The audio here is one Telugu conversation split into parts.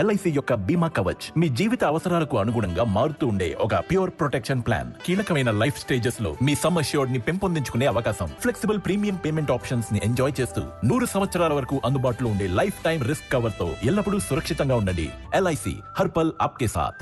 ఎల్ఐసి యొక్క బీమా కవచ్ మీ జీవిత అవసరాలకు అనుగుణంగా మారుతూ ఉండే ఒక ప్యూర్ ప్రొటెక్షన్ ప్లాన్ కీలకమైన లైఫ్ స్టేజెస్ లో మీ సమ్ అష్యూర్డ్ ని పెంపొందించుకునే అవకాశం ఫ్లెక్సిబుల్ ప్రీమియం పేమెంట్ ఆప్షన్స్ ని ఎంజాయ్ చేస్తూ నూరు సంవత్సరాల వరకు అందుబాటులో ఉండే లైఫ్ టైం రిస్క్ కవర్ తో ఎల్లప్పుడూ సురక్షితంగా ఉండండి ఎల్ఐసి హర్పల్ ఆప్కే సాథ్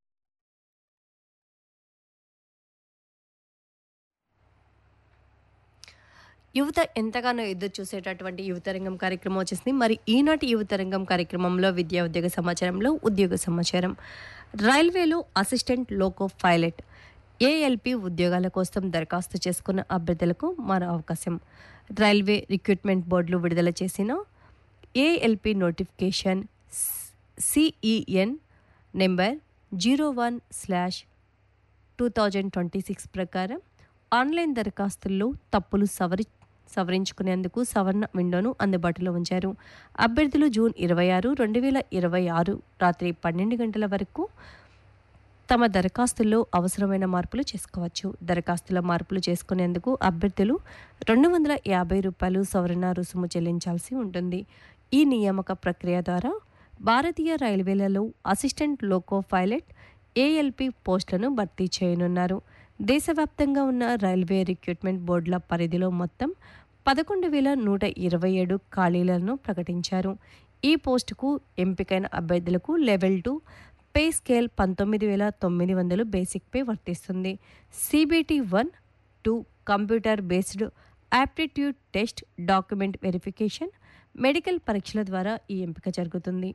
యువత ఎంతగానో ఎదురు చూసేటటువంటి యువతరంగం కార్యక్రమం వచ్చేసింది మరి ఈనాటి యువతరంగం కార్యక్రమంలో విద్యా ఉద్యోగ సమాచారంలో ఉద్యోగ సమాచారం రైల్వేలో అసిస్టెంట్ లోకో పైలట్ ఏఎల్పి ఉద్యోగాల కోసం దరఖాస్తు చేసుకున్న అభ్యర్థులకు మరో అవకాశం రైల్వే రిక్రూట్మెంట్ బోర్డులు విడుదల చేసిన ALP notification CEN number zero one slash two thousand twenty six ప్రకారం ఆన్లైన్ దరఖాస్తుల్లో తప్పులు సవరి సవరించుకునేందుకు సవరణ విండోను అందుబాటులో ఉంచారు అభ్యర్థులు జూన్ ఇరవై ఆరు రెండు వేల ఇరవై ఆరు రాత్రి పన్నెండు గంటల వరకు తమ దరఖాస్తుల్లో అవసరమైన మార్పులు చేసుకోవచ్చు దరఖాస్తుల మార్పులు చేసుకునేందుకు అభ్యర్థులు రెండు వందల యాభై రూపాయలు సవరణ రుసుము చెల్లించాల్సి ఉంటుంది ఈ నియామక ప్రక్రియ ద్వారా భారతీయ రైల్వేలలో అసిస్టెంట్ లోకో పైలట్ ఏఎల్పి పోస్టులను భర్తీ చేయనున్నారు దేశవ్యాప్తంగా ఉన్న రైల్వే రిక్రూట్మెంట్ బోర్డుల పరిధిలో మొత్తం పదకొండు వేల నూట ఇరవై ఏడు ఖాళీలను ప్రకటించారు ఈ పోస్టుకు ఎంపికైన అభ్యర్థులకు లెవెల్ టూ పే స్కేల్ పంతొమ్మిది వేల తొమ్మిది వందలు బేసిక్ పే వర్తిస్తుంది CBT one two computer based aptitude test document verification medical పరీక్షల ద్వారా ఈ ఎంపిక జరుగుతుంది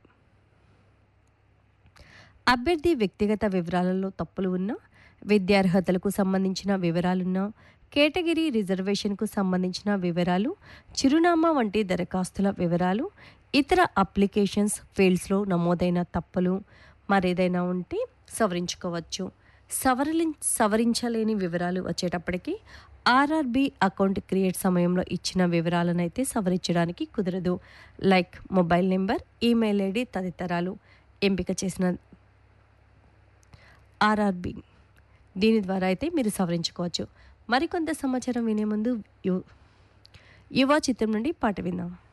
అభ్యర్థి వ్యక్తిగత వివరాలలో తప్పులు ఉన్నా విద్యార్హతలకు సంబంధించిన వివరాలున్నా కేటగిరీ రిజర్వేషన్కు సంబంధించిన వివరాలు చిరునామా వంటి దరఖాస్తుల వివరాలు ఇతర అప్లికేషన్స్ ఫీల్డ్స్లో నమోదైన తప్పులు మరేదైనా ఉంటే సవరించుకోవచ్చు సవరలి సవరించలేని వివరాలు వచ్చేటప్పటికి ఆర్ఆర్బి అకౌంట్ క్రియేట్ సమయంలో ఇచ్చిన వివరాలనైతే సవరించడానికి కుదరదు like mobile number email ID తదితరాలు ఎంపిక చేసిన ఆర్ఆర్బి దీని ద్వారా అయితే మీరు సవరించుకోవచ్చు మరికొంత సమాచారం వినే ముందు యు యువ చిత్రం నుండి పాట విందాం